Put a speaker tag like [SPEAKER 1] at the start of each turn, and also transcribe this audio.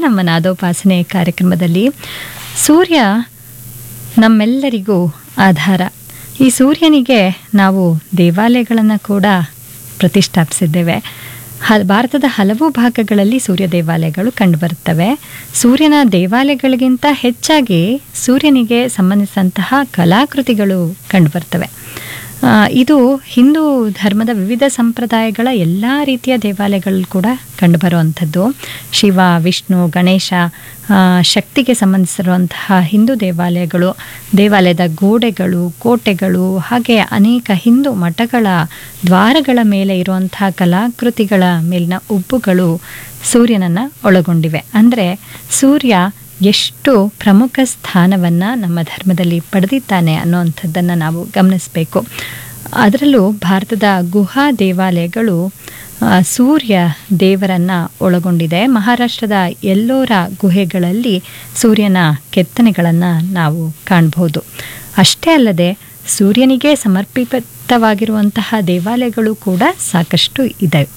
[SPEAKER 1] ನಮ್ಮ ನಾದೋಪಾಸನೆ ಕಾರ್ಯಕ್ರಮದಲ್ಲಿ ಸೂರ್ಯ ನಮ್ಮೆಲ್ಲರಿಗೂ ಆಧಾರ ಈ ಸೂರ್ಯನಿಗೆ ನಾವು ದೇವಾಲಯಗಳನ್ನು ಕೂಡ ಪ್ರತಿಷ್ಠಾಪಿಸಿದ್ದೇವೆ ಹ ಭಾರತದ ಹಲವು ಭಾಗಗಳಲ್ಲಿ ಸೂರ್ಯ ದೇವಾಲಯಗಳು ಕಂಡುಬರುತ್ತವೆ ಸೂರ್ಯನ ದೇವಾಲಯಗಳಿಗಿಂತ ಹೆಚ್ಚಾಗಿ ಸೂರ್ಯನಿಗೆ ಸಂಬಂಧಿಸಿದಂತಹ ಕಲಾಕೃತಿಗಳು ಕಂಡುಬರ್ತವೆ ಆ, ಇದು ಹಿಂದೂ ಧರ್ಮದ ವಿವಿಧ ಸಂಪ್ರದಾಯಗಳ ಎಲ್ಲ ರೀತಿಯ ದೇವಾಲಯಗಳು ಕೂಡ ಕಂಡುಬರುವಂಥದ್ದು ಶಿವ ವಿಷ್ಣು ಗಣೇಶ ಆ, ಶಕ್ತಿಗೆ ಸಂಬಂಧಿಸಿರುವಂತಹ ಹಿಂದೂ ದೇವಾಲಯಗಳು ದೇವಾಲಯದ ಗೋಡೆಗಳು ಕೋಟೆಗಳು ಹಾಗೆ ಅನೇಕ ಹಿಂದೂ ಮಠಗಳ ದ್ವಾರಗಳ ಮೇಲೆ ಇರುವಂತಹ ಕಲಾಕೃತಿಗಳ ಮೇಲಿನ ಉಬ್ಬುಗಳು ಸೂರ್ಯನನ್ನು ಒಳಗೊಂಡಿವೆ ಅಂದರೆ ಸೂರ್ಯ ಎಷ್ಟು ಪ್ರಮುಖ ಸ್ಥಾನವನ್ನು ನಮ್ಮ ಧರ್ಮದಲ್ಲಿ ಪಡೆದಿದ್ದಾನೆ ಅನ್ನೋವಂಥದ್ದನ್ನು ನಾವು ಗಮನಿಸಬೇಕು ಅದರಲ್ಲೂ ಭಾರತದ ಗುಹಾ ದೇವಾಲಯಗಳು ಆ, ಸೂರ್ಯ ದೇವರನ್ನು ಒಳಗೊಂಡಿದೆ ಮಹಾರಾಷ್ಟ್ರದ ಎಲ್ಲೋರ ಗುಹೆಗಳಲ್ಲಿ ಸೂರ್ಯನ ಕೆತ್ತನೆಗಳನ್ನು ನಾವು ಕಾಣಬಹುದು ಅಷ್ಟೇ ಅಲ್ಲದೆ ಸೂರ್ಯನಿಗೆ ಸಮರ್ಪಿತವಾಗಿರುವಂತಹ ದೇವಾಲಯಗಳು ಕೂಡ ಸಾಕಷ್ಟು ಇದೆ